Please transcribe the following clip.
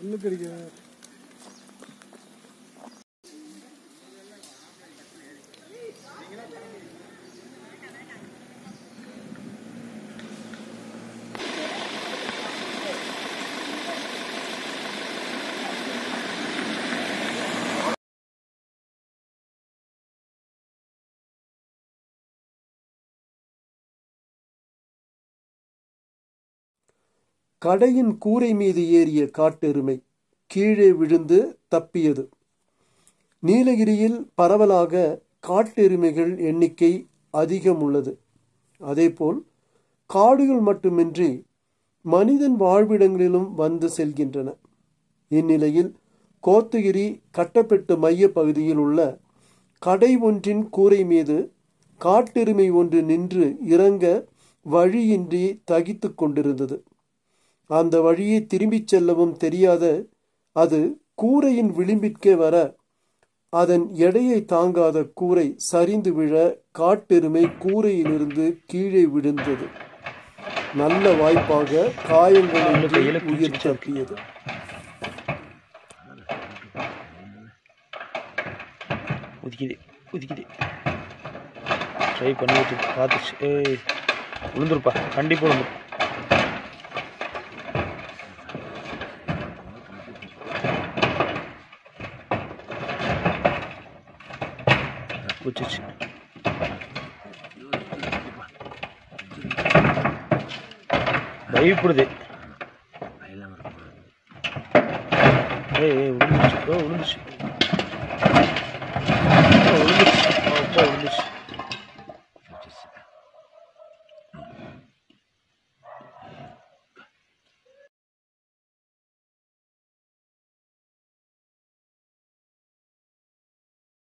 என்ன தெரியுங்க கடையின் கூரை மீது ஏறிய காட்டெருமை கீழே விழுந்து தப்பியது நீலகிரியில் பரவலாக காட்டெருமைகள் எண்ணிக்கை அதிகம் உள்ளது அதேபோல் காடுகள் மட்டுமின்றி மனிதன் வாழ்விடங்களிலும் வந்து செல்கின்றன இந்நிலையில் கோத்தகிரி கட்டப்பெட்டு மைய பகுதியில் உள்ள கடை ஒன்றின் கூரை மீது காட்டெருமை ஒன்று நின்று இறங்க வழியின்றி தகித்துக் கொண்டிருந்தது அந்த வழியை திரும்பிச் செல்லவும் தெரியாத அது கூரையின் விளிம்பிற்கே வர அதன் எடையை தாங்காத கூரை சரிந்து விழ காட்டெருமை கூரையிலிருந்து கீழே விழுந்தது நல்ல வாய்ப்பாக காயங்களின்றி உயிர் தப்பியது ஒதுக்கிது ஒதுக்கிது ட்ரை பண்ணிட்டு பார்த்துச்சு ஏய் விழுந்துருப்பா கண்டிப்பாக விழுந்துரும் குச்சிச்சு பயப்படுது ஏய் ஏய் விழுந்துச்சு ஓ விழுந்துச்சு